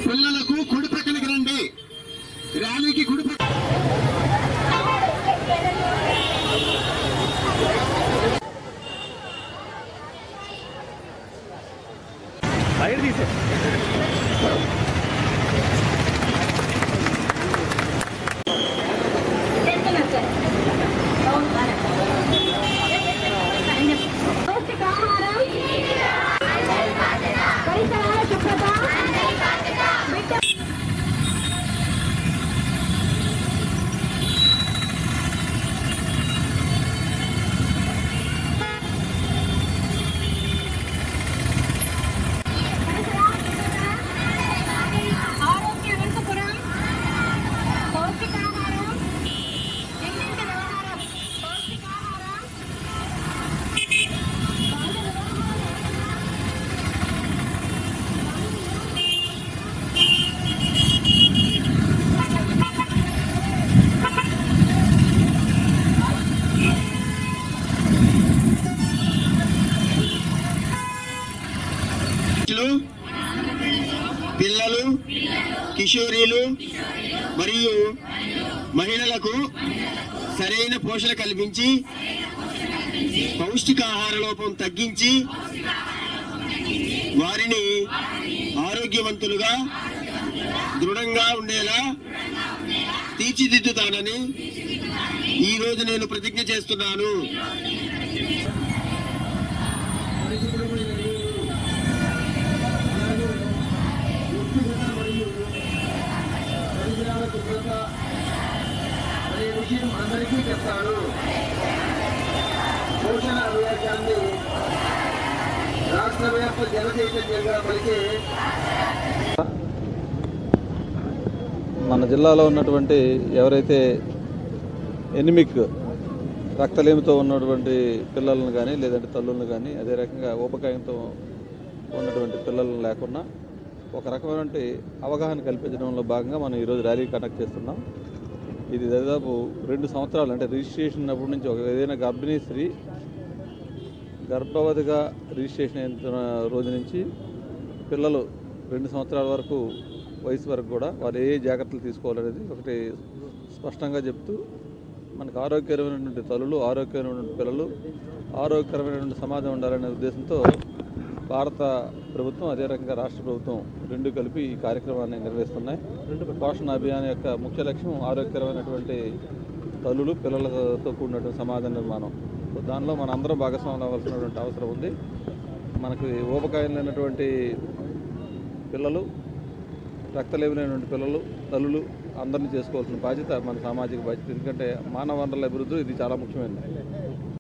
పిల్లలకు కుడి పక్కనకి రండి ర్యాలీకి కుడి పక్క బయట తీసే పౌష్టికాహారం పరిసరాల శుభ్రత బిడ్డ ఆరోగ్యవంతపురం పౌష్టికాహారం ఎన్నింటి వ్యవహారం పౌష్టికాహారం పిల్లలు, పిల్లలు కిషోరీలు మరియు మహిళలకు సరైన పోషణ కల్పించి పౌష్టికాహార లోపం తగ్గించి వారిని ఆరోగ్యవంతులుగా దృఢంగా ఉండేలా తీర్చిదిద్దుతానని ఈ రోజు నేను ప్రతిజ్ఞ చేస్తున్నాను అనే విషయం అందరికీ చెప్తాను పోషణ అభియాన్ని రాష్ట్ర వ్యాప్త జన చైతన్యంగా పలికే మన జిల్లాలో ఉన్నటువంటి ఎవరైతే ఎనిమిక్ రక్తలేమితో ఉన్నటువంటి పిల్లలను కానీ లేదంటే తల్లులను కానీ అదే రకంగా ఊబకాయంతో ఉన్నటువంటి పిల్లలను లేకుండా ఒక రకమైనటువంటి అవగాహన కల్పించడంలో భాగంగా మనం ఈరోజు ర్యాలీ కండక్ట్ చేస్తున్నాం ఇది దాదాపు రెండు సంవత్సరాలు అంటే రిజిస్ట్రేషన్ అప్పటి నుంచి ఒక ఏదైనా గర్భిణీ స్త్రీ గర్భవతిగా రిజిస్ట్రేషన్ అయిన రోజు నుంచి పిల్లలు రెండు సంవత్సరాల వరకు వయసు వరకు కూడా వారు ఏ జాగ్రత్తలు తీసుకోవాలనేది ఒకటి స్పష్టంగా చెప్తూ మనకు ఆరోగ్యకరమైనటువంటి తల్లులు ఆరోగ్యకరమైనటువంటి పిల్లలు ఆరోగ్యకరమైనటువంటి సమాజం ఉండాలనే ఉద్దేశంతో భారత ప్రభుత్వం అదే రకంగా రాష్ట్ర ప్రభుత్వం రెండు కలిపి ఈ కార్యక్రమాన్ని నిర్వహిస్తున్నాయి పోషణ అభియాన్ యొక్క ముఖ్య లక్ష్యం ఆరోగ్యకరమైనటువంటి తల్లులు పిల్లలతో కూడినటువంటి సమాజ నిర్మాణం సో దానిలో మన అందరం భాగస్వాములు అవ్వాల్సినటువంటి అవసరం ఉంది మనకి ఊబకాయం లేనటువంటి పిల్లలు రక్తలేమినటువంటి పిల్లలు తల్లులు అందరినీ చేసుకోవాల్సిన బాధ్యత మన సామాజిక బాధ్యత ఎందుకంటే మానవ వనరుల అభివృద్ధి ఇది చాలా ముఖ్యమైనది